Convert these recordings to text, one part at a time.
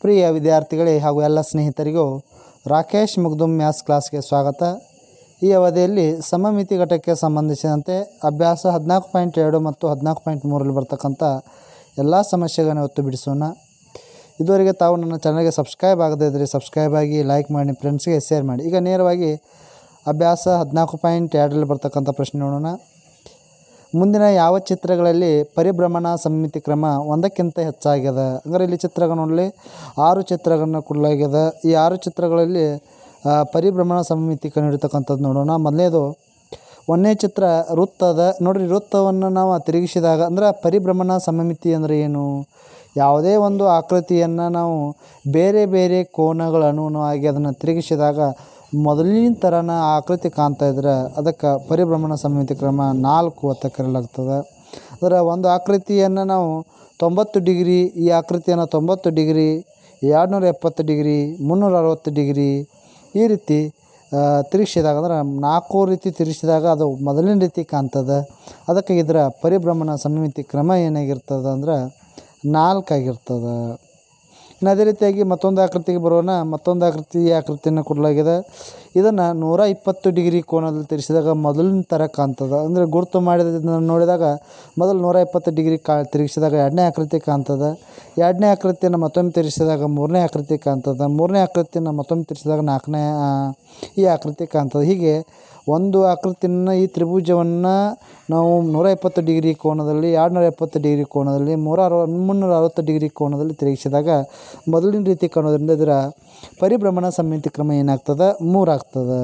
ಪ್ರಿಯ ವಿದ್ಯಾರ್ಥಿಗಳೇ ಹಾಗೂ ಎಲ್ಲ ಸ್ನೇಹಿತರಿಗೂ ರಾಕೇಶ್ ಮುಗ್ದುಮ್ ಮ್ಯಾಥ್ಸ್ ಕ್ಲಾಸ್ಗೆ ಸ್ವಾಗತ ಈ ಅವಧಿಯಲ್ಲಿ ಸಮಮಿತಿ ಘಟಕಕ್ಕೆ ಸಂಬಂಧಿಸಿದಂತೆ ಅಭ್ಯಾಸ ಹದಿನಾಲ್ಕು ಪಾಯಿಂಟ್ ಎರಡು ಮತ್ತು ಹದಿನಾಲ್ಕು ಪಾಯಿಂಟ್ ಮೂರಲ್ಲಿ ಬರ್ತಕ್ಕಂಥ ಎಲ್ಲ ಸಮಸ್ಯೆಗಳನ್ನು ಒತ್ತು ಬಿಡಿಸೋಣ ಇದುವರೆಗೆ ತಾವು ನನ್ನ ಚಾನಲ್ಗೆ ಸಬ್ಸ್ಕ್ರೈಬ್ ಆಗದೇ ಇದ್ದರೆ ಸಬ್ಸ್ಕ್ರೈಬ್ ಆಗಿ ಲೈಕ್ ಮಾಡಿ ಫ್ರೆಂಡ್ಸ್ಗೆ ಶೇರ್ ಮಾಡಿ ಈಗ ನೇರವಾಗಿ ಅಭ್ಯಾಸ ಹದಿನಾಲ್ಕು ಪಾಯಿಂಟ್ ಎರಡರಲ್ಲಿ ಬರ್ತಕ್ಕಂಥ ಪ್ರಶ್ನೆ ನೋಡೋಣ ಮುಂದಿನ ಯಾವ ಚಿತ್ರಗಳಲ್ಲಿ ಪರಿಭ್ರಮಣ ಸಮ್ಮಿತಿ ಕ್ರಮ ಒಂದಕ್ಕಿಂತ ಹೆಚ್ಚಾಗ್ಯದ ಅಂದರೆ ಇಲ್ಲಿ ಚಿತ್ರಗಳು ನೋಡಲಿ ಆರು ಚಿತ್ರಗಳನ್ನ ಕೊಡಲಾಗ್ಯದ ಈ ಆರು ಚಿತ್ರಗಳಲ್ಲಿ ಆ, ಪರಿಭ್ರಮಣ ಸಮ್ಮಿತಿ ಕಂಡುಹಿಡಿತಕ್ಕಂಥದ್ದು ನೋಡೋಣ ಮೊದಲನೇದು ಒಂದನೇ ಚಿತ್ರ ವೃತ್ತದ ನೋಡ್ರಿ ವೃತ್ತವನ್ನು ನಾವು ತಿರುಗಿಸಿದಾಗ ಅಂದ್ರೆ ಪರಿಭ್ರಮಣ ಸಮಮಿತಿ ಅಂದರೆ ಏನು ಯಾವುದೇ ಒಂದು ಆಕೃತಿಯನ್ನು ನಾವು ಬೇರೆ ಬೇರೆ ಕೋನಗಳ ಅನುಗುಣವಾಗಿ ಅದನ್ನು ತಿರುಗಿಸಿದಾಗ ಮೊದಲಿನ ಥರನ ಆಕೃತಿ ಕಾಣ್ತಾ ಇದ್ರೆ ಅದಕ್ಕೆ ಪರಿಭ್ರಮಣ ಸಮ್ಮಿತಿ ಕ್ರಮ ನಾಲ್ಕು ಅಂತ ಕರೆಯಲಾಗ್ತದೆ ಅದರ ಒಂದು ಆಕೃತಿಯನ್ನು ನಾವು ತೊಂಬತ್ತು ಡಿಗ್ರಿ ಈ ಆಕೃತಿಯನ್ನು ತೊಂಬತ್ತು ಡಿಗ್ರಿ ಎರಡುನೂರ ಎಪ್ಪತ್ತು ಡಿಗ್ರಿ ಮುನ್ನೂರ ಅರವತ್ತು ಡಿಗ್ರಿ ಈ ರೀತಿ ಆ, ತಿರುಗಿಸಿದಾಗ ಅಂದ್ರೆ ನಾಲ್ಕು ರೀತಿ ತಿರುಗಿಸಿದಾಗ ಅದು ಮೊದಲಿನ ರೀತಿ ಕಾಣ್ತದೆ ಅದಕ್ಕೆ ಇದರ ಪರಿಭ್ರಮಣ ಸಮ್ಮಿತಿ ಕ್ರಮ ಏನಾಗಿರ್ತದೆ ಅಂದ್ರೆ ನಾಲ್ಕಾಗಿರ್ತದೆ ಇನ್ನು ಅದೇ ರೀತಿಯಾಗಿ ಮತ್ತೊಂದು ಆಕೃತಿಗೆ ಬರೋಣ ಮತ್ತೊಂದು ಆಕೃತಿ ಈ ಆಕೃತಿಯನ್ನು ಕೊಡಲಾಗಿದೆ ಇದನ್ನು ನೂರ ಇಪ್ಪತ್ತು ಡಿಗ್ರಿ ಕೋನದಲ್ಲಿ ತಿರುಗಿಸಿದಾಗ ಮೊದಲಿನ ಥರ ಕಾಣ್ತದೆ ಅಂದರೆ ಗುರುತು ಮಾಡಿದ ನೋಡಿದಾಗ ಮೊದಲು ನೂರ ಇಪ್ಪತ್ತು ಡಿಗ್ರಿ ಕಾ ತಿರುಗಿಸಿದಾಗ ಎರಡನೇ ಆಕೃತಿ ಕಾಣ್ತದೆ ಎರಡನೇ ಆಕೃತಿಯನ್ನು ಮತ್ತೊಮ್ಮೆ ತಿರುಗಿಸಿದಾಗ ಮೂರನೇ ಆಕೃತಿ ಕಾಣ್ತದೆ ಮೂರನೇ ಆಕೃತಿಯನ್ನು ಮತ್ತೊಮ್ಮೆ ತಿರುಗಿಸಿದಾಗ ನಾಲ್ಕನೇ ಆ, ಈ ಆಕೃತಿ ಕಾಣ್ತದೆ ಹೀಗೆ ಒಂದು ಆಕೃತಿಯನ್ನು ಈ ತ್ರಿಭುಜವನ್ನು ನಾವು ನೂರ ಎಪ್ಪತ್ತು ಡಿಗ್ರಿ ಕೋನದಲ್ಲಿ ಎರಡುನೂರ ಎಪ್ಪತ್ತು ಡಿಗ್ರಿ ಕೋನದಲ್ಲಿ ಮೂರ ಅರವ ಮುನ್ನೂರ ಅರವತ್ತು ಡಿಗ್ರಿ ಕೋನದಲ್ಲಿ ತಿರುಗಿಸಿದಾಗ ಮೊದಲಿನ ರೀತಿ ಕಾಣೋದ್ರಿಂದ ಇದರ ಪರಿಭ್ರಮಣ ಸಮ್ಮಿತಿ ಕ್ರಮ ಏನಾಗ್ತದೆ ಮೂರಾಗ್ತದೆ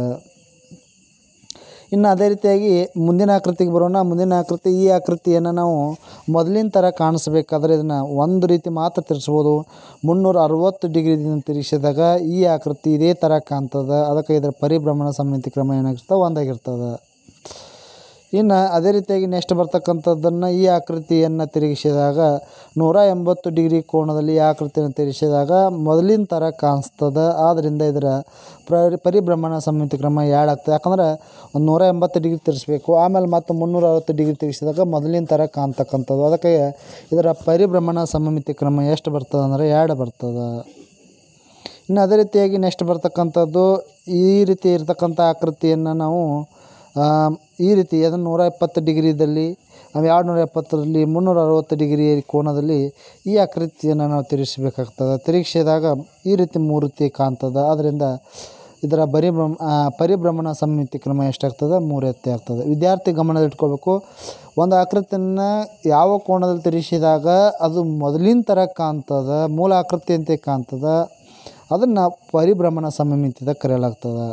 ಇನ್ನು ಅದೇ ರೀತಿಯಾಗಿ ಮುಂದಿನ ಆಕೃತಿಗೆ ಬರೋಣ ಮುಂದಿನ ಆಕೃತಿ ಈ ಆಕೃತಿಯನ್ನು ನಾವು ಮೊದಲಿನ ಥರ ಕಾಣಿಸ್ಬೇಕಾದ್ರೆ ಇದನ್ನು ಒಂದು ರೀತಿ ಮಾತ್ರ ತಿರ್ಸ್ಬೋದು ಮುನ್ನೂರ ಅರವತ್ತು ಡಿಗ್ರಿದಿಂದ ತಿರುಗಿಸಿದಾಗ ಈ ಆಕೃತಿ ಇದೇ ಥರ ಕಾಣ್ತದೆ ಅದಕ್ಕೆ ಇದರ ಪರಿಭ್ರಮಣ ಸಮ್ಮಿತಿ ಕ್ರಮ ಏನಾಗಿರ್ತದೆ ಒಂದಾಗಿರ್ತದೆ ಇನ್ನು ಅದೇ ರೀತಿಯಾಗಿ ನೆಕ್ಸ್ಟ್ ಬರ್ತಕ್ಕಂಥದ್ದನ್ನು ಈ ಆಕೃತಿಯನ್ನು ತಿರುಗಿಸಿದಾಗ ನೂರ ಎಂಬತ್ತು ಡಿಗ್ರಿ ಕೋನದಲ್ಲಿ ಈ ಆಕೃತಿಯನ್ನು ತಿರುಗಿಸಿದಾಗ ಮೊದಲಿನ ಥರ ಕಾಣಿಸ್ತದೆ ಆದ್ದರಿಂದ ಇದರ ಪ್ರ ಪರಿಭ್ರಮಣ ಸಮ್ಮಿತಿ ಕ್ರಮ ಎರಡು ಆಗ್ತದೆ ಯಾಕಂದ್ರೆ ಒಂದು ನೂರ ಎಂಬತ್ತು ಡಿಗ್ರಿ ತಿರ್ಸ್ಬೇಕು ಆಮೇಲೆ ಮತ್ತೆ ಮುನ್ನೂರ ಅರವತ್ತು ಡಿಗ್ರಿ ತಿರುಗಿಸಿದಾಗ ಮೊದಲಿನ ಥರ ಕಾಣ್ತಕ್ಕಂಥದ್ದು ಅದಕ್ಕೆ ಇದರ ಪರಿಭ್ರಮಣ ಸಮ್ಮಿತಿ ಕ್ರಮ ಎಷ್ಟು ಬರ್ತದೆ ಅಂದರೆ ಎರಡು ಬರ್ತದೆ ಇನ್ನು ಅದೇ ರೀತಿಯಾಗಿ ನೆಕ್ಸ್ಟ್ ಬರ್ತಕ್ಕಂಥದ್ದು ಈ ರೀತಿ ಇರ್ತಕ್ಕಂಥ ಆಕೃತಿಯನ್ನು ನಾವು ಆ, ಈ ರೀತಿ ಅದನ್ನು ನೂರ ಎಪ್ಪತ್ತು ಡಿಗ್ರಿದಲ್ಲಿ ಎರಡು ನೂರ ಎಪ್ಪತ್ತರಲ್ಲಿ ಮುನ್ನೂರ ಅರವತ್ತು ಡಿಗ್ರಿ ಕೋನದಲ್ಲಿ ಈ ಆಕೃತಿಯನ್ನು ನಾವು ತಿರುಗಿಸ್ಬೇಕಾಗ್ತದೆ ತಿರುಗಿಸಿದಾಗ ಈ ರೀತಿ ಮೂರು ರೀತಿ ಕಾಣ್ತದೆ ಆದ್ದರಿಂದ ಇದರ ಪರಿಭ್ರಮ ಆ, ಪರಿಭ್ರಮಣ ಸಮ್ಮಿತಿ ಕ್ರಮ ಎಷ್ಟಾಗ್ತದೆ ಮೂರು ಎತ್ತಿ ಆಗ್ತದೆ ವಿದ್ಯಾರ್ಥಿ ಗಮನದಲ್ಲಿಟ್ಕೊಳ್ಬೇಕು ಒಂದು ಆಕೃತಿಯನ್ನು ಯಾವ ಕೋಣದಲ್ಲಿ ತಿರುಗಿಸಿದಾಗ ಅದು ಮೊದಲಿನ ಥರ ಕಾಣ್ತದೆ ಮೂಲ ಆಕೃತಿಯಂತೆ ಕಾಣ್ತದೆ ಅದನ್ನು ಪರಿಭ್ರಮಣ ಸಮಮಿತಿದ ಕರೆಯಲಾಗ್ತದೆ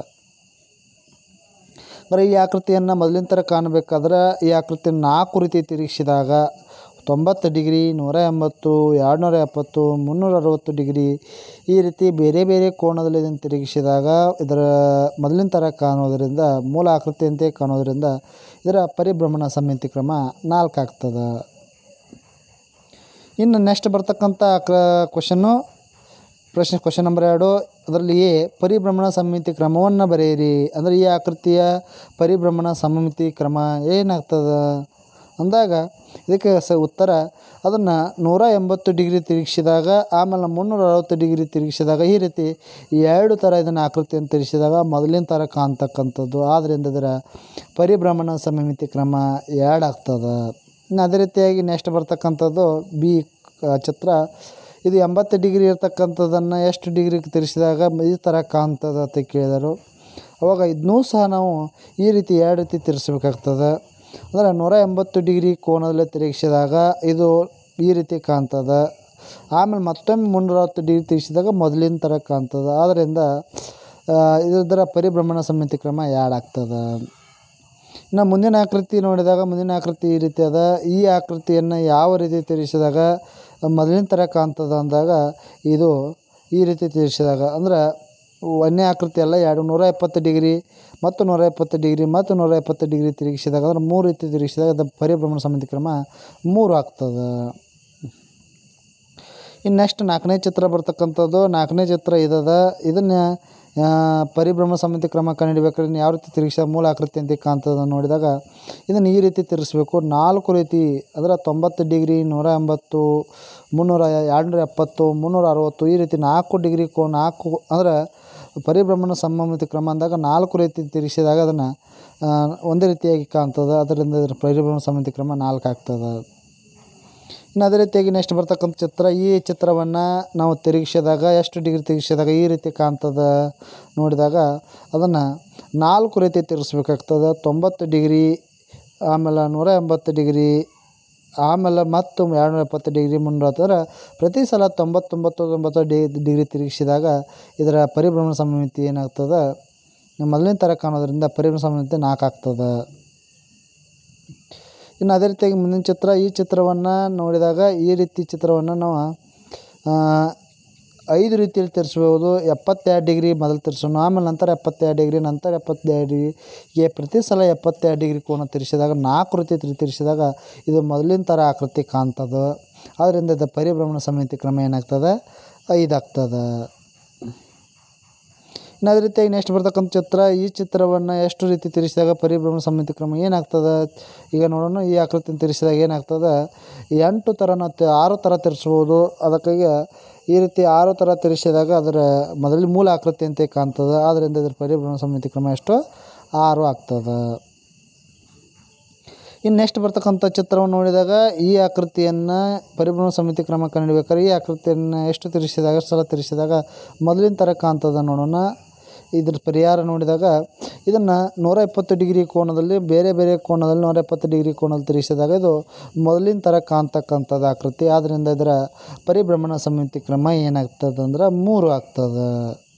ಅಂದರೆ ಈ ಆಕೃತಿಯನ್ನು ಮೊದಲಿನ ಥರ ಕಾಣಬೇಕಾದ್ರೆ ಈ ಆಕೃತಿಯನ್ನು ನಾಲ್ಕು ರೀತಿ ತಿರುಗಿಸಿದಾಗ ತೊಂಬತ್ತು ಡಿಗ್ರಿ ನೂರ ಎಂಬತ್ತು ಎರಡುನೂರ ಎಪ್ಪತ್ತು ಮುನ್ನೂರ ಅರವತ್ತು ಡಿಗ್ರಿ ಈ ರೀತಿ ಬೇರೆ ಬೇರೆ ಕೋನದಲ್ಲಿ ಇದನ್ನು ತಿರುಗಿಸಿದಾಗ ಇದರ ಮೊದಲಿನ ಥರ ಕಾಣೋದರಿಂದ ಮೂಲ ಆಕೃತಿಯಂತೆ ಕಾಣೋದರಿಂದ ಇದರ ಪರಿಭ್ರಮಣ ಸಮ್ಮಿತಿ ಕ್ರಮ ನಾಲ್ಕು ಆಗ್ತದೆ ಇನ್ನು ನೆಕ್ಸ್ಟ್ ಬರ್ತಕ್ಕಂಥ ಕ ಕ್ವಶನ್ನು ಪ್ರಶ್ನೆ ಕ್ವಶನ್ ನಂಬರ್ ಎರಡು ಅದರಲ್ಲಿ ಎ ಪರಿಭ್ರಮಣ ಸಮ್ಮಿತಿ ಕ್ರಮವನ್ನು ಬರೆಯಿರಿ ಅಂದರೆ ಈ ಆಕೃತಿಯ ಪರಿಭ್ರಮಣ ಸಮ್ಮಿತಿ ಕ್ರಮ ಏನಾಗ್ತದೆ ಅಂದಾಗ ಇದಕ್ಕೆ ಸ ಉತ್ತರ ಅದನ್ನು ನೂರ ಎಂಬತ್ತು ಡಿಗ್ರಿ ತಿರುಗಿಸಿದಾಗ ಆಮೇಲೆ ಮುನ್ನೂರ ಅರವತ್ತು ಡಿಗ್ರಿ ತಿರುಗಿಸಿದಾಗ ಈ ರೀತಿ ಎರಡು ಥರ ಇದನ್ನು ಆಕೃತಿಯನ್ನು ತಿರುಗಿಸಿದಾಗ ಮೊದಲಿನ ಥರ ಕಾಣ್ತಕ್ಕಂಥದ್ದು ಆದ್ದರಿಂದ ಇದರ ಪರಿಭ್ರಮಣ ಸಮ್ಮಿತಿ ಕ್ರಮ ಎರಡು ಆಗ್ತದೆ ಇನ್ನು ಅದೇ ರೀತಿಯಾಗಿ ನೆಕ್ಸ್ಟ್ ಬರ್ತಕ್ಕಂಥದ್ದು ಬಿ ಆ, ಚಿತ್ರ ಇದು ಎಂಬತ್ತು ಡಿಗ್ರಿ ಇರ್ತಕ್ಕಂಥದ್ದನ್ನು ಎಷ್ಟು ಡಿಗ್ರಿಗೆ ತಿರುಗಿಸಿದಾಗ ಈ ಥರ ಕಾಣ್ತದೆ ಅಂತ ಕೇಳಿದರು ಅವಾಗ ಇದನ್ನೂ ಸಹ ನಾವು ಈ ರೀತಿ ಎರಡು ರೀತಿ ತಿರ್ಸ್ಬೇಕಾಗ್ತದೆ ಅಂದರೆ ನೂರ ಎಂಬತ್ತು ಡಿಗ್ರಿ ಕೋನದಲ್ಲಿ ತಿರುಗಿಸಿದಾಗ ಇದು ಈ ರೀತಿ ಕಾಣ್ತದೆ ಆಮೇಲೆ ಮತ್ತೊಮ್ಮೆ ಮುನ್ನೂರ ಹತ್ತು ಡಿಗ್ರಿ ತಿರುಗಿಸಿದಾಗ ಮೊದಲಿನ ಥರ ಕಾಣ್ತದೆ ಆದ್ದರಿಂದ ಆ, ಇದರ ಪರಿಭ್ರಮಣ ಸಮ್ಮಿತಿ ಕ್ರಮ ಎರಡು ಆಗ್ತದೆ ಇನ್ನು ಮುಂದಿನ ಆಕೃತಿ ನೋಡಿದಾಗ ಮುಂದಿನ ಆಕೃತಿ ಈ ರೀತಿ ಅದ ಈ ಆಕೃತಿಯನ್ನು ಯಾವ ರೀತಿ ತಿರುಗಿಸಿದಾಗ ಮೊದಲಿನ ಥರ ಕಾಣ್ತದ ಅಂದಾಗ ಇದು ಈ ರೀತಿ ತಿರುಗಿಸಿದಾಗ ಅಂದ್ರೆ ಒಂದನೇ ಆಕೃತಿ ಅಲ್ಲ ಎರಡು ನೂರ ಎಪ್ಪತ್ತು ಡಿಗ್ರಿ ಮತ್ತು ನೂರ ಎಪ್ಪತ್ತು ಡಿಗ್ರಿ ಮತ್ತು ನೂರ ಎಪ್ಪತ್ತು ಡಿಗ್ರಿ ತಿರುಗಿಸಿದಾಗ ಅಂದ್ರೆ ಮೂರು ರೀತಿ ತಿರುಗಿಸಿದಾಗ ಅದು ಪರಿಭ್ರಮಣ ಸಮಿತಿ ಕ್ರಮ ಮೂರು ಆಗ್ತದೆ ಇನ್ನು ನೆಕ್ಸ್ಟ್ ನಾಲ್ಕನೇ ಚಿತ್ರ ಬರ್ತಕ್ಕಂಥದ್ದು ನಾಲ್ಕನೇ ಚಿತ್ರ ಇದದ ಇದನ್ನು ಆ, ಪರಿಭ್ರಮಣ ಸಮಿತಿ ಕ್ರಮ ಕಂಡುಹಿಡಿಬೇಕಾದ್ರೆ ಇನ್ನು ಯಾವ ರೀತಿ ತಿರುಗಿಸ ಮೂಲ ಆಕೃತಿ ಅಂತ ಕಾಣ್ತದೆ ನೋಡಿದಾಗ ಇದನ್ನು ಈ ರೀತಿ ತಿರುಗಿಸ್ಬೇಕು ನಾಲ್ಕು ರೀತಿ ಅದರ ತೊಂಬತ್ತು ಡಿಗ್ರಿ ನೂರ ಎಂಬತ್ತು ಮುನ್ನೂರ ಎರಡುನೂರ ಎಪ್ಪತ್ತು ಮುನ್ನೂರ ಅರವತ್ತು ಈ ರೀತಿ ನಾಲ್ಕು ಡಿಗ್ರಿ ಕೋ ನಾಲ್ಕು ಅಂದ್ರೆ ಪರಿಭ್ರಮಣ ಸಮಮಿತಿ ಕ್ರಮ ಅಂದಾಗ ನಾಲ್ಕು ರೀತಿ ತಿರುಗಿಸಿದಾಗ ಅದನ್ನು ಒಂದೇ ರೀತಿಯಾಗಿ ಕಾಣ್ತದೆ ಅದರಿಂದ ಇದರ ಪರಿಭ್ರಮಣ ಸಮಿತಿ ಕ್ರಮ ನಾಲ್ಕು ಆಗ್ತದೆ ಇನ್ನು ಅದೇ ರೀತಿಯಾಗಿ ನೆಕ್ಸ್ಟ್ ಬರ್ತಕ್ಕಂಥ ಚಿತ್ರ ಈ ಚಿತ್ರವನ್ನು ನಾವು ತಿರುಗಿಸಿದಾಗ ಎಷ್ಟು ಡಿಗ್ರಿ ತಿರುಗಿಸಿದಾಗ ಈ ರೀತಿ ಕಾಣ್ತದೆ ನೋಡಿದಾಗ ಅದನ್ನು ನಾಲ್ಕು ರೀತಿ ತಿರುಗಿಸ್ಬೇಕಾಗ್ತದೆ ತೊಂಬತ್ತು ಡಿಗ್ರಿ ಆಮೇಲೆ ನೂರ ಎಂಬತ್ತು ಡಿಗ್ರಿ ಆಮೇಲೆ ಮತ್ತು ಎರಡುನೂರ ಎಪ್ಪತ್ತು ಡಿಗ್ರಿ ಮುನ್ನೂರ ಹತ್ತಂದ್ರೆ ಪ್ರತಿ ಸಲ ತೊಂಬತ್ತೊಂಬತ್ತು ತೊಂಬತ್ತು ಡಿ ಡಿಗ್ರಿ ತಿರುಗಿಸಿದಾಗ ಇದರ ಪರಿಭ್ರಮಣ ಸಮಮಿತಿ ಏನಾಗ್ತದೆ ಮೊದಲಿನ ಥರ ಕಾಣೋದ್ರಿಂದ ಪರಿಭ್ರಮಣ ಸಮಮಿತಿ ನಾಲ್ಕು ಆಗ್ತದೆ ಇನ್ನು ಅದೇ ರೀತಿಯಾಗಿ ಮುಂದಿನ ಚಿತ್ರ ಈ ಚಿತ್ರವನ್ನು ನೋಡಿದಾಗ ಈ ರೀತಿ ಚಿತ್ರವನ್ನು ನಾವು ಆ, ಐದು ರೀತಿಯಲ್ಲಿ ತಿರ್ಸ್ಬೋದು ಎಪ್ಪತ್ತೆರಡು ಡಿಗ್ರಿ ಮೊದಲು ತಿರ್ಸೋಣ ಆಮೇಲೆ ನಂತರ ಎಪ್ಪತ್ತೆರಡು ಡಿಗ್ರಿ ನಂತರ ಎಪ್ಪತ್ತೆರಡು ಡಿಗ್ರಿಗೆ ಪ್ರತಿ ಸಲ ಎಪ್ಪತ್ತೆರಡು ಡಿಗ್ರಿ ಕೋನ ತಿರ್ಸಿದಾಗ ನಾಲ್ಕು ರೀತಿ ತಿರ್- ತಿರ್ಸಿದಾಗ ಇದು ಮೊದಲಿನ ಥರ ಆಕೃತಿ ಕಾಣ್ತದೆ ಆದ್ದರಿಂದ ಇದು ಪರಿಭ್ರಮಣ ಸಮಿತಿ ಕ್ರಮ ಏನಾಗ್ತದೆ ಐದು ಆಗ್ತದೆ ಇನ್ನು ಅದೇ ರೀತಿಯಾಗಿ ನೆಕ್ಸ್ಟ್ ಬರ್ತಕ್ಕಂಥ ಚಿತ್ರ ಈ ಚಿತ್ರವನ್ನು ಎಷ್ಟು ರೀತಿ ತಿರ್ಸಿದಾಗ ಪರಿಭ್ರಮಣ ಸಮಿತಿ ಕ್ರಮ ಏನಾಗ್ತದೆ ಈಗ ನೋಡೋಣ ಈ ಆಕೃತಿನ ತಿರ್ಸಿದಾಗ ಏನಾಗ್ತದೆ ಎಂಟು ಥರ ನಾವು ತಿ- ಆರು ಥರ ತಿರ್ಸ್ಬೋದು ಅದಕ್ಕಾಗಿ ಈ ರೀತಿ ಆರು ಥರ ತಿರ್ಸಿದಾಗ ಅದರ ಮೊದಲ ಮೂಲ ಆಕೃತಿ ಅಂತ ಕಾಣ್ತದೆ ಆದ್ದರಿಂದ ಇದರ ಪರಿಭ್ರಮಣ ಸಮಿತಿ ಕ್ರಮ ಎಷ್ಟು ಆರು ಆಗ್ತದೆ ಇನ್ನು ನೆಕ್ಸ್ಟ್ ಬರ್ತಕ್ಕಂಥ ಚಿತ್ರವನ್ನು ನೋಡಿದಾಗ ಈ ಆಕೃತಿಯನ್ನು ಪರಿಭ್ರಮಣ ಸಮಿತಿ ಕ್ರಮ ಕಂಡುಹಿಡಿಬೇಕಾದ್ರೆ ಈ ಆಕೃತಿಯನ್ನು ಎಷ್ಟು ತಿರ್ಸಿದಾಗ ಎಷ್ಟು ಸಲ ತಿರ್ಸಿದಾಗ ಮೊದಲಿನ ಥರ ಕಾಣ್ತದೆ ನೋಡೋಣ ಇದ್ರ ಪರಿಹಾರ ನೋಡಿದಾಗ ಇದನ್ನು ನೂರ ಇಪ್ಪತ್ತು ಡಿಗ್ರಿ ಕೋನದಲ್ಲಿ ಬೇರೆ ಬೇರೆ ಕೋನದಲ್ಲಿ ನೂರ ಎಪ್ಪತ್ತು ಡಿಗ್ರಿ ಕೋನಲ್ಲಿ ತಿರುಗಿಸಿದಾಗ ಇದು ಮೊದಲಿನ ಥರ ಕಾಣ್ತಕ್ಕಂಥದ್ದು ಆಕೃತಿ ಆದ್ದರಿಂದ ಇದರ ಪರಿಭ್ರಮಣ ಸಮಿತಿ ಕ್ರಮ ಏನಾಗ್ತದೆ ಅಂದ್ರೆ ಮೂರು ಆಗ್ತದೆ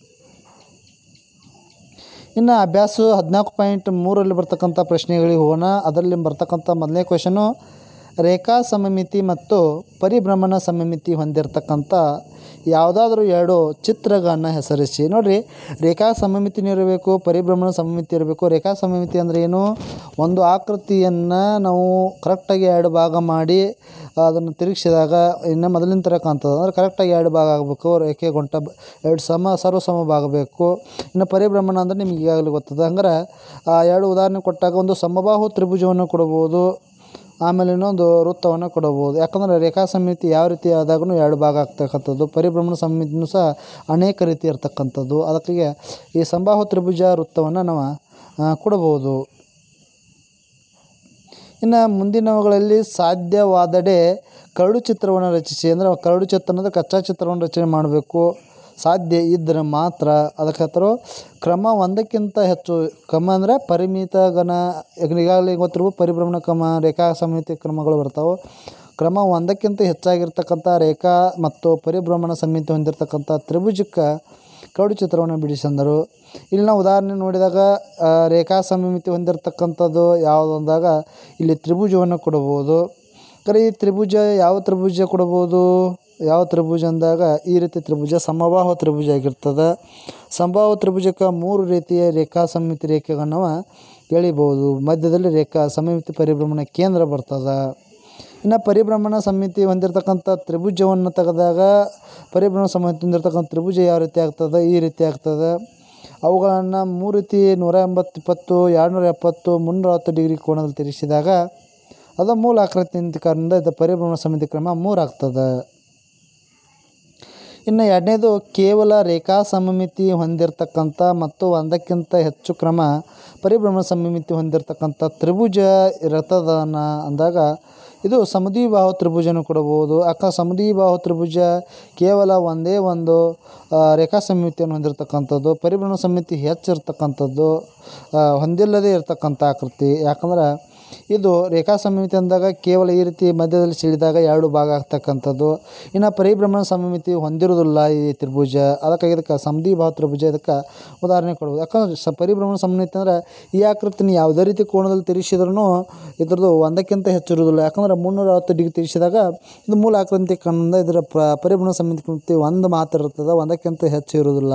ಇನ್ನು ಅಭ್ಯಾಸ ಹದಿನಾಲ್ಕು ಪಾಯಿಂಟ್ ಮೂರಲ್ಲಿ ಬರ್ತಕ್ಕಂಥ ಪ್ರಶ್ನೆಗಳಿಗೆ ಹೋಗೋಣ ಅದರಲ್ಲಿ ಬರ್ತಕ್ಕಂಥ ಮೊದಲನೇ ಕ್ವೆಶನು ರೇಖಾ ಸಮಮಿತಿ ಮತ್ತು ಪರಿಭ್ರಮಣ ಸಮಮಿತಿ ಹೊಂದಿರತಕ್ಕಂಥ ಯಾವುದಾದ್ರೂ ಎರಡು ಚಿತ್ರಗಳನ್ನು ಹೆಸರಿಸಿ ನೋಡಿರಿ ರೇಖಾ ಸಮಮಿತಿನೂ ಇರಬೇಕು ಪರಿಭ್ರಮಣ ಸಮಮಿತಿ ಇರಬೇಕು ರೇಖಾ ಸಮಮಿತಿ ಅಂದರೆ ಏನು ಒಂದು ಆಕೃತಿಯನ್ನು ನಾವು ಕರೆಕ್ಟಾಗಿ ಎರಡು ಭಾಗ ಮಾಡಿ ಅದನ್ನು ತಿರುಗಿಸಿದಾಗ ಇನ್ನು ಮೊದಲಿನ ಥರ ಕಾಣ್ತದೆ ಅಂದರೆ ಕರೆಕ್ಟಾಗಿ ಎರಡು ಭಾಗ ಆಗಬೇಕು ರೇಖೆ ಗುಂಟ ಬ- ಎರಡು ಸಮ ಸರ್ವ ಸಮ ಭಾಗ ಬೇಕು ಇನ್ನು ಪರಿಭ್ರಮಣ ಅಂದರೆ ನಿಮ್ಗೆ ಈಗಾಗಲೇ ಗೊತ್ತದೆ ಹಂಗಾರೆ ಆ ಎರಡು ಉದಾಹರಣೆ ಕೊಟ್ಟಾಗ ಒಂದು ಸಮಬಾಹು ತ್ರಿಭುಜವನ್ನು ಕೊಡ್ಬೋದು ಆಮೇಲೆ ಇನ್ನೊಂದು ವೃತ್ತವನ್ನು ಕೊಡಬಹುದು ಯಾಕಂದರೆ ರೇಖಾ ಸಮಿತಿ ಯಾವ ರೀತಿ ಆದಾಗೂ ಎರಡು ಭಾಗ ಆಗ್ತಕ್ಕಂಥದ್ದು ಪರಿಭ್ರಮಣ ಸಮಿತಿನೂ ಸಹ ಅನೇಕ ರೀತಿ ಇರ್ತಕ್ಕಂಥದ್ದು ಅದಕ್ಕಾಗಿ ಈ ಸಂಬಾಹು ತ್ರಿಭುಜ ವೃತ್ತವನ್ನು ನಾವು ಆ, ಕೊಡಬಹುದು ಇನ್ನು ಮುಂದಿನವುಗಳಲ್ಲಿ ಸಾಧ್ಯವಾದಡೆ ಕರಡು ಚಿತ್ರವನ್ನು ರಚಿಸಿ ಅಂದರೆ ಕರಡು ಚಿತ್ರ ಅಂದರೆ ಕಚ್ಚಾ ಚಿತ್ರವನ್ನು ರಚನೆ ಮಾಡಬೇಕು ಸಾಧ್ಯ ಇದ್ದರೆ ಮಾತ್ರ ಅದಕ್ಕೆ ಹತ್ತಿರ ಕ್ರಮ ಒಂದಕ್ಕಿಂತ ಹೆಚ್ಚು ಕ್ರಮ ಅಂದರೆ ಪರಿಮಿತ ಘನ ಈಗ ಈಗಾಗಲೇ ಗೊತ್ತಿರುವ ಪರಿಭ್ರಮಣ ಕ್ರಮ ರೇಖಾ ಸಮಿತಿ ಕ್ರಮಗಳು ಬರ್ತಾವೆ ಕ್ರಮ ಒಂದಕ್ಕಿಂತ ಹೆಚ್ಚಾಗಿರ್ತಕ್ಕಂಥ ರೇಖಾ ಮತ್ತು ಪರಿಭ್ರಮಣ ಸಮಿತಿ ಹೊಂದಿರತಕ್ಕಂಥ ತ್ರಿಭುಜಕ್ಕೆ ಕರಡು ಚಿತ್ರವನ್ನು ಬಿಡಿಸಂದರು ಇಲ್ಲಿ ನಾವು ಉದಾಹರಣೆ ನೋಡಿದಾಗ ಆ, ರೇಖಾ ಸಮಿತಿ ಹೊಂದಿರತಕ್ಕಂಥದ್ದು ಯಾವುದು ಅಂದಾಗ ಇಲ್ಲಿ ತ್ರಿಭುಜವನ್ನು ಕೊಡಬಹುದು ಕರೆ ಈ ತ್ರಿಭುಜ ಯಾವ ತ್ರಿಭುಜ ಕೊಡಬಹುದು ಯಾವ ತ್ರಿಭುಜ ಅಂದಾಗ ಈ ರೀತಿ ತ್ರಿಭುಜ ಸಮಬಾಹು ತ್ರಿಭುಜ ಆಗಿರ್ತದೆ ಸಮಬಾಹು ತ್ರಿಭುಜಕ್ಕೆ ಮೂರು ರೀತಿಯ ರೇಖಾ ಸಮಿತಿ ರೇಖೆಗಳನ್ನು ನಾವು ಎಳಿಬೋದು ಮಧ್ಯದಲ್ಲಿ ರೇಖಾ ಸಮಿತಿ ಪರಿಭ್ರಮಣ ಕೇಂದ್ರ ಬರ್ತದೆ ಇನ್ನು ಪರಿಭ್ರಮಣ ಸಮಿತಿ ಹೊಂದಿರತಕ್ಕಂಥ ತ್ರಿಭುಜವನ್ನು ತೆಗೆದಾಗ ಪರಿಭ್ರಮಣ ಸಮಿತಿ ಹೊಂದಿರತಕ್ಕಂಥ ತ್ರಿಭುಜ ಯಾವ ರೀತಿ ಆಗ್ತದೆ ಈ ರೀತಿ ಆಗ್ತದೆ ಅವುಗಳನ್ನು ಮೂರು ರೀತಿ ನೂರ ಎಂಬತ್ತು ಇಪ್ಪತ್ತು ಎರಡುನೂರ ಎಪ್ಪತ್ತು ಮುನ್ನೂರ ಹತ್ತು ಡಿಗ್ರಿ ಕೋನದಲ್ಲಿ ತಿರುಗಿಸಿದಾಗ ಅದು ಮೂಲ ಆಕೃತಿ ಕಾರಣದಿಂದ ಇದು ಪರಿಭ್ರಮಣ ಸಮಿತಿ ಕ್ರಮ ಮೂರು ಆಗ್ತದೆ ಇನ್ನು ಎರಡನೇದು ಕೇವಲ ರೇಖಾ ಸಮಮಿತಿ ಹೊಂದಿರತಕ್ಕಂಥ ಮತ್ತು ಒಂದಕ್ಕಿಂತ ಹೆಚ್ಚು ಕ್ರಮ ಪರಿಭ್ರಮಣ ಸಮಮಿತಿ ಹೊಂದಿರತಕ್ಕಂಥ ತ್ರಿಭುಜ ಇರತದನ ಅಂದಾಗ ಇದು ಸಮದ್ವಿಬಾಹು ತ್ರಿಭುಜನು ಕೊಡಬಹುದು ಅಕ್ಕ ಸಮದ್ವಿಬಾಹು ತ್ರಿಭುಜ ಕೇವಲ ಒಂದೇ ಒಂದು ಆ, ರೇಖಾ ಸಮಿತಿಯನ್ನು ಹೊಂದಿರತಕ್ಕಂಥದ್ದು ಪರಿಭ್ರಮಣ ಸಮಿತಿ ಹೆಚ್ಚಿರ್ತಕ್ಕಂಥದ್ದು ಆ, ಹೊಂದಿಲ್ಲದೇ ಇರತಕ್ಕಂಥ ಆಕೃತಿ ಯಾಕಂದ್ರೆ ಇದು ರೇಖಾ ಸಮಿತಿ ಅಂದಾಗ ಕೇವಲ ಈ ರೀತಿ ಮಧ್ಯದಲ್ಲಿ ಸಿಳಿದಾಗ ಎರಡು ಭಾಗ ಆಗ್ತಕ್ಕಂಥದ್ದು ಇನ್ನು ಪರಿಭ್ರಮಣ ಸಮಿತಿ ಹೊಂದಿರೋದಿಲ್ಲ ಈ ತ್ರಿಭುಜ ಅದಕ್ಕಾಗಿ ಇದಕ್ಕೆ ಸಮದ್ವಿಬಾಹು ತ್ರಿಭುಜ ಇದಕ್ಕೆ ಉದಾಹರಣೆ ಕೊಡ್ಬೋದು ಯಾಕಂದ್ರೆ ಸ ಪರಿಭ್ರಮಣ ಸಮಿತಿ ಅಂದ್ರೆ ಈ ಆಕೃತಿನ ಯಾವುದೇ ರೀತಿ ಕೋಣದಲ್ಲಿ ತಿರುಗಿಸಿದ್ರೂ ಇದ್ರದ್ದು ಒಂದಕ್ಕಿಂತ ಹೆಚ್ಚು ಇರೋದಿಲ್ಲ ಯಾಕಂದ್ರೆ ಮುನ್ನೂರ ಹತ್ತು ಡಿಗ್ರಿ ತಿರುಗಿಸಿದಾಗ ಇದು ಮೂಲ ಆಕೃತಿ ಕಣ್ಣಿಂದ ಇದರ ಪ್ರ ಪರಿಭ್ರಮಣ ಸಮಿತಿ ಒಂದು ಮಾತ್ರ ಇರ್ತದೆ ಒಂದಕ್ಕಿಂತ ಹೆಚ್ಚು ಇರೋದಿಲ್ಲ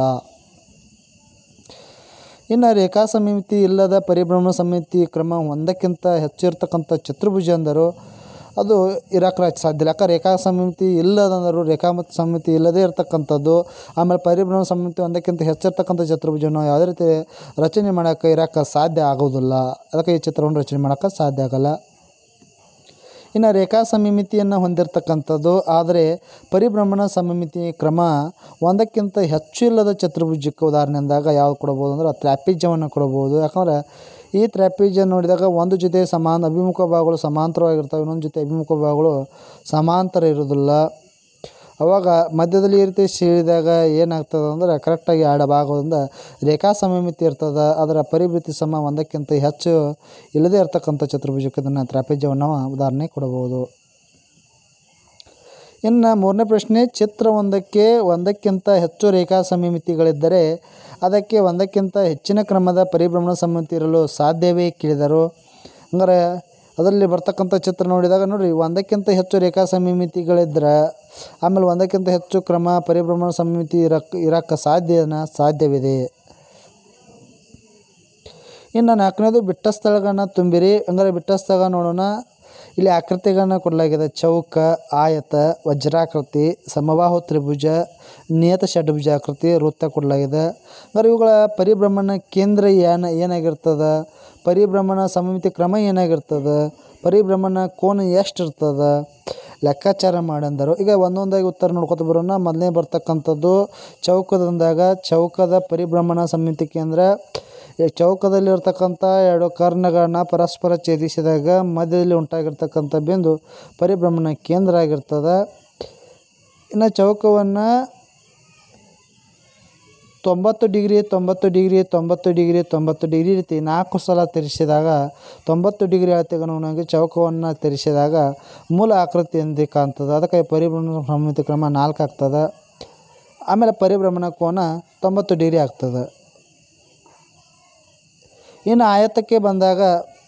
ಇನ್ನು ರೇಖಾ ಸಮಿತಿ ಇಲ್ಲದ ಪರಿಭ್ರಮಣ ಸಮಿತಿ ಕ್ರಮ ಒಂದಕ್ಕಿಂತ ಹೆಚ್ಚಿರ್ತಕ್ಕಂಥ ಚತುರ್ಭುಜ ಅಂದರು ಅದು ಇರೋಕ್ಕೆ ಸಾಧ್ಯ ಇಲ್ಲ ಯಾಕೆ ರೇಖಾ ಸಮಿತಿ ಇಲ್ಲದಂದರು ರೇಖಾ ಮತ್ತು ಸಮಿತಿ ಇಲ್ಲದೇ ಇರತಕ್ಕಂಥದ್ದು ಆಮೇಲೆ ಪರಿಭ್ರಮಣ ಸಮಿತಿ ಒಂದಕ್ಕಿಂತ ಹೆಚ್ಚಿರ್ತಕ್ಕಂಥ ಚತುರ್ಭುಜವನ್ನು ಯಾವುದೇ ರೀತಿ ರಚನೆ ಮಾಡೋಕ್ಕೆ ಇರೋಕ್ಕೆ ಸಾಧ್ಯ ಆಗೋದಿಲ್ಲ ಅದಕ್ಕೆ ಈ ಚಿತ್ರವನ್ನು ರಚನೆ ಮಾಡೋಕ್ಕೆ ಸಾಧ್ಯ ಆಗಲ್ಲ ಇನ್ನು ರೇಖಾ ಸಮಮಿತಿಯನ್ನು ಹೊಂದಿರತಕ್ಕಂಥದ್ದು ಆದರೆ ಪರಿಭ್ರಮಣ ಸಮಮಿತಿ ಕ್ರಮ ಒಂದಕ್ಕಿಂತ ಹೆಚ್ಚು ಇಲ್ಲದ ಚತುರ್ಭುಜಕ್ಕೆ ಉದಾಹರಣೆ ಅಂದಾಗ ಯಾವ್ದು ಕೊಡ್ಬೋದು ಅಂದ್ರೆ ತ್ರ್ಯಾಪಿಜ್ಯವನ್ನು ಕೊಡ್ಬೋದು ಯಾಕಂದ್ರೆ ಈ ತ್ರ್ಯಾಪಿಜ್ಯ ನೋಡಿದಾಗ ಒಂದು ಜೊತೆ ಸಮಾನ ಅಭಿಮುಖ ಭಾಗಗಳು ಸಮಾಂತರವಾಗಿರ್ತವೆ ಇನ್ನೊಂದು ಜೊತೆ ಅಭಿಮುಖ ಭಾಗಗಳು ಸಮಾಂತರ ಇರೋದಿಲ್ಲ ಅವಾಗ ಮಧ್ಯದಲ್ಲಿ ಈ ರೀತಿ ಸೀಳಿದಾಗ ಏನಾಗ್ತದೆ ಅಂದ್ರೆ ಕರೆಕ್ಟಾಗಿ ಎರಡು ಭಾಗದಿಂದ ರೇಖಾ ಸಮಮಿತಿ ಇರ್ತದೆ ಅದರ ಪರಿಮಿತಿ ಸಮ ಒಂದಕ್ಕಿಂತ ಹೆಚ್ಚು ಇಲ್ಲದೇ ಇರತಕ್ಕಂಥ ಚತುರ್ಭುಜಕ್ಕೆ ಇದನ್ನು ತ್ರಾಪಿಜ್ಯವನ್ನು ಉದಾಹರಣೆ ಕೊಡಬಹುದು ಇನ್ನು ಮೂರನೇ ಪ್ರಶ್ನೆ ಚಿತ್ರವೊಂದಕ್ಕೆ ಒಂದಕ್ಕಿಂತ ಹೆಚ್ಚು ರೇಖಾ ಸಮಮಿತಿಗಳಿದ್ದರೆ ಅದಕ್ಕೆ ಒಂದಕ್ಕಿಂತ ಹೆಚ್ಚಿನ ಕ್ರಮದ ಪರಿಭ್ರಮಣ ಸಮಿತಿ ಇರಲು ಸಾಧ್ಯವೇ ಕೇಳಿದರು ಹಂಗಾರೆ ಅದರಲ್ಲಿ ಬರ್ತಕ್ಕಂಥ ಚಿತ್ರ ನೋಡಿದಾಗ ನೋಡಿರಿ ಒಂದಕ್ಕಿಂತ ಹೆಚ್ಚು ರೇಖಾ ಸಮಮಿತಿಗಳಿದ್ರೆ ಆಮೇಲೆ ಒಂದಕ್ಕಿಂತ ಹೆಚ್ಚು ಕ್ರಮ ಪರಿಭ್ರಮಣ ಸಮಿತಿ ಇರಕ್ಕೆ ಇರೋಕ್ಕೆ ಸಾಧ್ಯನ ಸಾಧ್ಯವಿದೆ ಇನ್ನು ನಾಲ್ಕನೇದು ಬಿಟ್ಟ ಸ್ಥಳಗಳನ್ನ ತುಂಬಿರಿ ಹಂಗಾರೆ ಬಿಟ್ಟ ಸ್ಥಳ ನೋಡೋಣ ಇಲ್ಲಿ ಆಕೃತಿಗಳನ್ನ ಕೊಡಲಾಗಿದೆ ಚೌಕ ಆಯತ ವಜ್ರಾಕೃತಿ ಸಮಬಾಹು ತ್ರಿಭುಜ ನಿಯತ ಷಡ್ಭುಜ ಆಕೃತಿ ವೃತ್ತ ಕೊಡಲಾಗಿದೆ ಹಂಗಾರೆ ಇವುಗಳ ಪರಿಭ್ರಮಣ ಕೇಂದ್ರ ಏನ ಏನಾಗಿರ್ತದೆ ಪರಿಭ್ರಮಣ ಸಮಮಿತಿ ಕ್ರಮ ಏನಾಗಿರ್ತದೆ ಪರಿಭ್ರಮಣ ಕೋನ ಎಷ್ಟು ಇರ್ತದೆ ಲೆಕ್ಕಾಚಾರ ಮಾಡಂದರು ಈಗ ಒಂದೊಂದಾಗಿ ಉತ್ತರ ನೋಡ್ಕೊತ ಬರೋಣ ಮೊದಲನೇ ಬರ್ತಕ್ಕಂಥದ್ದು ಚೌಕದಂದಾಗ ಚೌಕದ ಪರಿಭ್ರಮಣ ಸಮಿತಿ ಕೇಂದ್ರ ಈ ಚೌಕದಲ್ಲಿರ್ತಕ್ಕಂಥ ಎರಡು ಕರ್ಣಗಳನ್ನ ಪರಸ್ಪರ ಛೇದಿಸಿದಾಗ ಮಧ್ಯದಲ್ಲಿ ಉಂಟಾಗಿರ್ತಕ್ಕಂಥ ಬಿಂದು ಪರಿಭ್ರಮಣ ಕೇಂದ್ರ ಆಗಿರ್ತದೆ ಇನ್ನು ಚೌಕವನ್ನು ತೊಂಬತ್ತು ಡಿಗ್ರಿ ತೊಂಬತ್ತು ಡಿಗ್ರಿ ತೊಂಬತ್ತು ಡಿಗ್ರಿ ತೊಂಬತ್ತು ಡಿಗ್ರಿ ರೀತಿ ನಾಲ್ಕು ಸಲ ತಿರುಗಿಸಿದಾಗ ತೊಂಬತ್ತು ಡಿಗ್ರಿ ಅಳತೆಗೆ ಅನುಗುಣವಾಗಿ ಚೌಕವನ್ನು ತಿರುಗಿಸಿದಾಗ ಮೂಲ ಆಕೃತಿ ಎಂದು ಕಾಣ್ತದೆ ಅದಕ್ಕೆ ಪರಿಭ್ರಮಣ ಸಮಿತಿ ಕ್ರಮ ನಾಲ್ಕು ಆಗ್ತದೆ ಆಮೇಲೆ ಪರಿಭ್ರಮಣ ಕೋನ ತೊಂಬತ್ತು ಡಿಗ್ರಿ ಆಗ್ತದೆ ಇನ್ನು ಆಯತಕ್ಕೆ ಬಂದಾಗ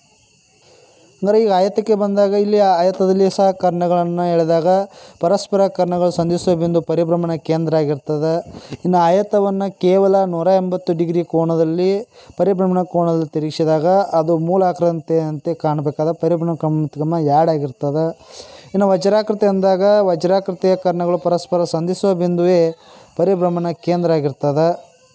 ಅಂದರೆ ಈಗ ಆಯತಕ್ಕೆ ಬಂದಾಗ ಇಲ್ಲಿ ಆಯತದಲ್ಲಿ ಸಹ ಕರ್ಣಗಳನ್ನು ಎಳೆದಾಗ ಪರಸ್ಪರ ಕರ್ಣಗಳು ಸಂಧಿಸುವ ಬಿಂದು ಪರಿಭ್ರಮಣ ಕೇಂದ್ರ ಆಗಿರ್ತದೆ ಇನ್ನು ಆಯತವನ್ನು ಕೇವಲ ನೂರ ಎಂಬತ್ತು ಡಿಗ್ರಿ ಕೋನದಲ್ಲಿ ಪರಿಭ್ರಮಣ ಕೋನದಲ್ಲಿ ತಿರುಗಿಸಿದಾಗ ಅದು ಮೂಲ ಆಕೃತಿ ಅಂತೆ ಕಾಣಬೇಕಾದ ಪರಿಭ್ರಮಣ ಕ್ರಮ ಎರಡು ಆಗಿರ್ತದೆ ಇನ್ನು ವಜ್ರಾಕೃತಿ ಅಂದಾಗ ವಜ್ರಾಕೃತಿಯ ಕರ್ಣಗಳು ಪರಸ್ಪರ ಸಂಧಿಸುವ ಬಿಂದುವೇ ಪರಿಭ್ರಮಣ ಕೇಂದ್ರ ಆಗಿರ್ತದೆ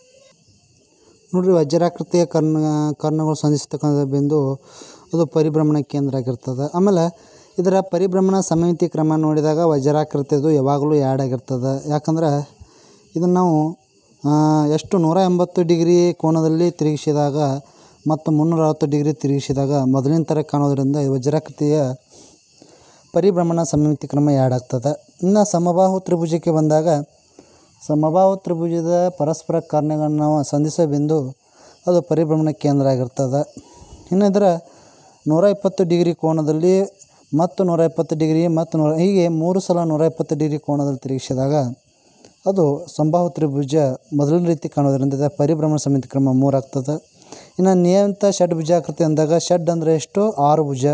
ನೋಡ್ರಿ ವಜ್ರಾಕೃತಿಯ ಕರ್ಣ ಕರ್ಣಗಳು ಸಂಧಿಸ್ತಕ್ಕಂಥ ಬಿಂದು ಅದು ಪರಿಭ್ರಮಣ ಕೇಂದ್ರ ಆಗಿರ್ತದೆ ಆಮೇಲೆ ಇದರ ಪರಿಭ್ರಮಣ ಸಮಿತಿ ಕ್ರಮ ನೋಡಿದಾಗ ವಜ್ರಾಕೃತಿದು ಯಾವಾಗಲೂ ಎರಡು ಆಗಿರ್ತದೆ ಯಾಕಂದ್ರೆ ಇದನ್ನು ನಾವು ಆ, ಎಷ್ಟು ನೂರ ಎಂಬತ್ತು ಡಿಗ್ರಿ ಕೋನದಲ್ಲಿ ತಿರುಗಿಸಿದಾಗ ಮತ್ತು ಮುನ್ನೂರ ಅರವತ್ತು ಡಿಗ್ರಿ ತಿರುಗಿಸಿದಾಗ ಮೊದಲಿನ ಥರ ಕಾಣೋದ್ರಿಂದ ಈ ವಜ್ರಾಕೃತಿಯ ಪರಿಭ್ರಮಣ ಸಮಿತಿ ಕ್ರಮ ಎರಡು ಆಗ್ತದೆ ಇನ್ನು ಸಮಬಾಹು ತ್ರಿಭುಜಕ್ಕೆ ಬಂದಾಗ ಸಮಬಾಹು ತ್ರಿಭುಜದ ಪರಸ್ಪರ ಕರ್ಣಗಳನ್ನು ಸಂಧಿಸೋ ಬಿಂದು ಅದು ಪರಿಭ್ರಮಣ ಕೇಂದ್ರ ಆಗಿರ್ತದೆ ಇನ್ನು ಇದರ ನೂರ ಇಪ್ಪತ್ತು ಡಿಗ್ರಿ ಕೋನದಲ್ಲಿ ಮತ್ತು ನೂರ ಇಪ್ಪತ್ತು ಡಿಗ್ರಿ ಮತ್ತು ನೂರ ಹೀಗೆ ಮೂರು ಸಲ ನೂರ ಇಪ್ಪತ್ತು ಡಿಗ್ರಿ ಕೋನದಲ್ಲಿ ತಿರುಗಿಸಿದಾಗ ಅದು ಸಂಬಾಹು ತ್ರಿಭುಜ ಮೊದಲಿನ ರೀತಿ ಕಾಣೋದ್ರಿಂದ ಇದರ ಪರಿಭ್ರಮಣ ಸಮಿತಿ ಕ್ರಮ ಮೂರು ಆಗ್ತದೆ ಇನ್ನು ನಿಯಮಿತ ಷಡ್ಭುಜಾಕೃತಿ ಅಂದಾಗ ಷಡ್ ಅಂದರೆ ಎಷ್ಟು ಆರು ಭುಜ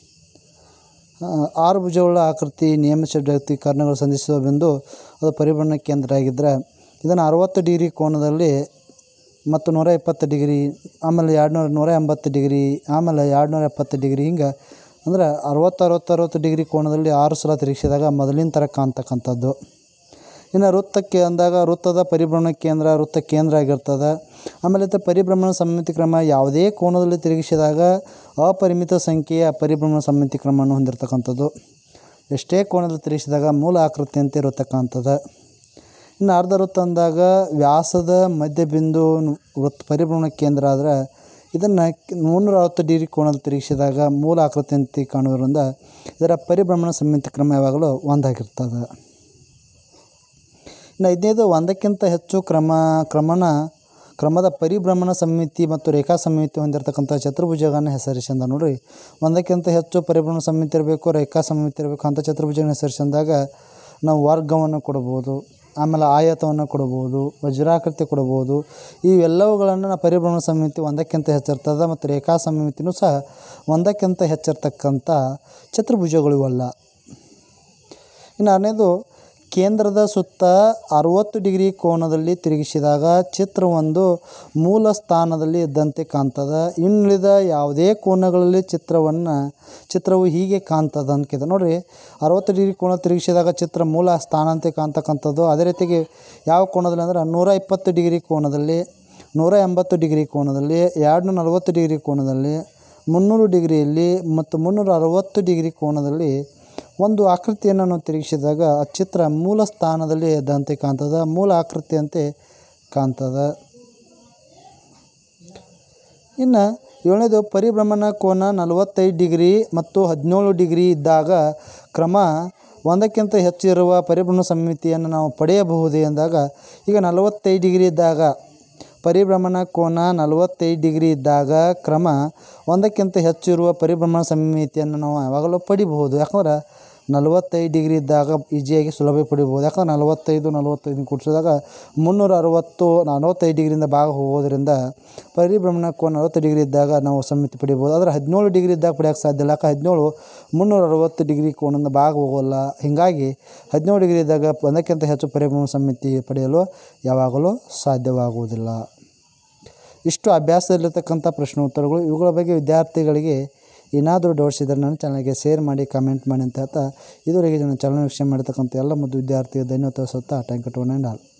ಆ, ಆರು ಭುಜವುಳ್ಳ ಆಕೃತಿ ನಿಯಮಿತ ಷಡ್ಭುಜಾಕೃತಿ ಕರ್ಣಗಳು ಸಂಧಿಸುವ ಬಿಂದು ಅದು ಪರಿಭ್ರಮಣ ಕೇಂದ್ರ ಆಗಿದ್ದರೆ ಇದನ್ನು ಅರವತ್ತು ಡಿಗ್ರಿ ಕೋನದಲ್ಲಿ ಮತ್ತು ನೂರ ಇಪ್ಪತ್ತು ಡಿಗ್ರಿ ಆಮೇಲೆ ಎರಡು ನೂರ ನೂರ ಎಂಬತ್ತು ಡಿಗ್ರಿ ಆಮೇಲೆ ಎರಡು ನೂರ ಎಪ್ಪತ್ತು ಡಿಗ್ರಿ ಹಿಂಗೆ ಅಂದ್ರೆ ಅರವತ್ತು ಅರವತ್ತು ಅರವತ್ತು ಡಿಗ್ರಿ ಕೋನದಲ್ಲಿ ಆರು ಸಲ ತಿರುಗಿಸಿದಾಗ ಮೊದಲಿನ ಥರ ಕಾಣ್ತಕ್ಕಂಥದ್ದು ಇನ್ನು ವೃತ್ತಕ್ಕೆ ಅಂದಾಗ ವೃತ್ತದ ಪರಿಭ್ರಮಣ ಕೇಂದ್ರ ವೃತ್ತ ಕೇಂದ್ರ ಆಗಿರ್ತದೆ ಆಮೇಲೆ ಇದು ಪರಿಭ್ರಮಣ ಸಮಿತಿ ಕ್ರಮ ಯಾವುದೇ ಕೋನದಲ್ಲಿ ತಿರುಗಿಸಿದಾಗ ಅಪರಿಮಿತ ಸಂಖ್ಯೆಯ ಪರಿಭ್ರಮಣ ಸಮಿತಿ ಕ್ರಮವನ್ನು ಹೊಂದಿರತಕ್ಕಂಥದ್ದು ಎಷ್ಟೇ ಕೋನದಲ್ಲಿ ತಿರುಗಿಸಿದಾಗ ಮೂಲ ಆಕೃತಿಯಂತೆ ವೃತ್ತ ಕಾಣ್ತದೆ ಇನ್ನು ಅರ್ಧ ವೃತ್ತ ಅಂದಾಗ ವ್ಯಾಸದ ಮಧ್ಯಬಿಂದು ವೃತ್ತ ಪರಿಭ್ರಮಣ ಕೇಂದ್ರ ಆದರೆ ಇದನ್ನು ಮುನ್ನೂರ ಅರವತ್ತು ಡಿಗ್ರಿ ಕೋಣದಲ್ಲಿ ತಿರುಗಿಸಿದಾಗ ಮೂಲ ಆಕೃತಿಯಂತೆ ಕಾಣುವುದರಿಂದ ಇದರ ಪರಿಭ್ರಮಣ ಸಮಿತಿ ಕ್ರಮ ಯಾವಾಗಲೂ ಒಂದಾಗಿರ್ತದೆ ಇನ್ನು ಐದನೇದು ಒಂದಕ್ಕಿಂತ ಹೆಚ್ಚು ಕ್ರಮ ಕ್ರಮಣ ಕ್ರಮದ ಪರಿಭ್ರಮಣ ಸಮಿತಿ ಮತ್ತು ರೇಖಾ ಸಮಿತಿ ಹೊಂದಿರತಕ್ಕಂಥ ಚತುರ್ಭುಜಗಳನ್ನು ಹೆಸರಿಸಿಂದ ನೋಡ್ರಿ ಒಂದಕ್ಕಿಂತ ಹೆಚ್ಚು ಪರಿಭ್ರಮಣ ಸಮಿತಿ ಇರಬೇಕು ರೇಖಾ ಸಮಿತಿ ಇರಬೇಕು ಅಂಥ ಚತುರ್ಭುಜಗಳನ್ನು ಹೆಸರಿಸಿದಾಗ ನಾವು ವರ್ಗವನ್ನು ಕೊಡ್ಬೋದು ಆಮೇಲೆ ಆಯತವನ್ನು ಕೊಡ್ಬೋದು ವಜ್ರಾಕೃತಿ ಕೊಡ್ಬೋದು ಇವೆಲ್ಲವುಗಳನ್ನು ನಾವು ಪರಿಭ್ರಮಣ ಸಮಿತಿ ಒಂದಕ್ಕಿಂತ ಹೆಚ್ಚಿರ್ತದೆ ಮತ್ತು ರೇಖಾ ಸಮಿತಿನೂ ಸಹ ಒಂದಕ್ಕಿಂತ ಹೆಚ್ಚಿರ್ತಕ್ಕಂಥ ಚತುರ್ಭುಜಗಳು ಇವೆಲ್ಲ ಇನ್ನು ಆರನೇದು ಕೇಂದ್ರದ ಸುತ್ತ ಅರುವತ್ತು ಡಿಗ್ರಿ ಕೋನದಲ್ಲಿ ತಿರುಗಿಸಿದಾಗ ಚಿತ್ರವೊಂದು ಮೂಲ ಸ್ಥಾನದಲ್ಲಿ ಇದ್ದಂತೆ ಕಾಣ್ತದೆ ಇನ್ನುಳಿದ ಯಾವುದೇ ಕೋನಗಳಲ್ಲಿ ಚಿತ್ರವನ್ನು ಚಿತ್ರವು ಹೀಗೆ ಕಾಣ್ತದೆ ಅಂತ ನೋಡಿರಿ ಅರುವತ್ತು ಡಿಗ್ರಿ ಕೋನ ತಿರುಗಿಸಿದಾಗ ಚಿತ್ರ ಮೂಲ ಸ್ಥಾನ ಅಂತ ಕಾಣ್ತಕ್ಕಂಥದ್ದು ಅದೇ ರೀತಿಗೆ ಯಾವ ಕೋನದಲ್ಲಿ ಅಂದ್ರೆ ನೂರ ಇಪ್ಪತ್ತು ಡಿಗ್ರಿ ಕೋನದಲ್ಲಿ ನೂರ ಎಂಬತ್ತು ಡಿಗ್ರಿ ಕೋನದಲ್ಲಿ ಎರಡು ನಲವತ್ತು ಡಿಗ್ರಿ ಕೋನದಲ್ಲಿ ಮುನ್ನೂರು ಡಿಗ್ರಿಯಲ್ಲಿ ಮತ್ತು ಮುನ್ನೂರ ಅರವತ್ತು ಡಿಗ್ರಿ ಕೋನದಲ್ಲಿ ಒಂದು ಆಕೃತಿಯನ್ನು ನಾವು ತಿರುಗಿಸಿದಾಗ ಆ ಚಿತ್ರ ಮೂಲ ಸ್ಥಾನದಲ್ಲಿ ಇದ್ದಂತೆ ಕಾಣ್ತದೆ ಮೂಲ ಆಕೃತಿಯಂತೆ ಕಾಣ್ತದೆ ಇನ್ನು ಏಳನೇದು ಪರಿಭ್ರಮಣ ಕೋನ ನಲವತ್ತೈದು ಡಿಗ್ರಿ ಮತ್ತು ಹದಿನೇಳು ಡಿಗ್ರಿ ಇದ್ದಾಗ ಕ್ರಮ ಒಂದಕ್ಕಿಂತ ಹೆಚ್ಚು ಇರುವ ಪರಿಭ್ರಮಣ ಸಮ್ಮಿತಿಯನ್ನು ನಾವು ಪಡೆಯಬಹುದೇ ಎಂದಾಗ ಈಗ ನಲವತ್ತೈದು ಡಿಗ್ರಿ ಇದ್ದಾಗ ಪರಿಭ್ರಮಣ ಕೋನ ನಲವತ್ತೈದು ಡಿಗ್ರಿ ಇದ್ದಾಗ ಕ್ರಮ ಒಂದಕ್ಕಿಂತ ಹೆಚ್ಚು ಇರುವ ಪರಿಭ್ರಮಣ ಸಮ್ಮಿತಿಯನ್ನು ನಾವು ಯಾವಾಗಲೂ ಪಡಿಬಹುದು ಯಾಕಂದ್ರೆ ನಲವತ್ತೈದು ಡಿಗ್ರಿ ಇದ್ದಾಗ ಈಜಿಯಾಗಿ ಸುಲಭ ಪಡಿಬೋದು ಯಾಕಂದ್ರೆ ನಲವತ್ತೈದು ನಲವತ್ತೈದು ಕೂಡಿಸಿದಾಗ ಮುನ್ನೂರ ಅರವತ್ತು ನಲವತ್ತೈದು ಡಿಗ್ರಿಯಿಂದ ಭಾಗ ಹೋಗೋದ್ರಿಂದ ಪರಿಭ್ರಮಣ ಕೋನ ನಲವತ್ತು ಡಿಗ್ರಿ ಇದ್ದಾಗ ನಾವು ಸಮ್ಮಿತಿ ಪಡಿಬೋದು ಆದರೆ ಹದಿನೇಳು ಡಿಗ್ರಿ ಇದ್ದಾಗ ಪಡೆಯೋಕ್ಕೆ ಸಾಧ್ಯ ಇಲ್ಲ ಯಾಕೆ ಹದಿನೇಳು ಮುನ್ನೂರ ಅರವತ್ತು ಡಿಗ್ರಿ ಕೋನದಿಂದ ಭಾಗ ಹೋಗೋಲ್ಲ ಹೀಗಾಗಿ ಹದಿನೇಳು ಡಿಗ್ರಿ ಇದ್ದಾಗ ಒಂದಕ್ಕಿಂತ ಹೆಚ್ಚು ಪರಿಭ್ರಮಣ ಸಮ್ಮಿತಿ ಪಡೆಯಲು ಯಾವಾಗಲೂ ಸಾಧ್ಯವಾಗುವುದಿಲ್ಲ ಇಷ್ಟು ಅಭ್ಯಾಸದಲ್ಲಿರ್ತಕ್ಕಂಥ ಪ್ರಶ್ನೆ ಉತ್ತರಗಳು ಇವುಗಳ ಬಗ್ಗೆ ವಿದ್ಯಾರ್ಥಿಗಳಿಗೆ ಏನಾದರೂ ಡೌಟ್ಸ್ ಇದ್ದರೆ ನನ್ನ ಚಾನಲ್ಗೆ ಶೇರ್ ಮಾಡಿ ಕಮೆಂಟ್ ಮಾಡಿ ಅಂತ ಹೇಳ್ತಾ ಇದುವರೆಗೆ ನನ್ನ ಚಾನಲ್ ವೀಕ್ಷಣೆ ಮಾಡಿರ್ತಕ್ಕಂಥ ಎಲ್ಲ ಮತ್ತು ವಿದ್ಯಾರ್ಥಿಗೆ ಧನ್ಯವಾದ ಸತ್ತ ಟ್ಯಾಂಕ್ ಟು ಆಲ್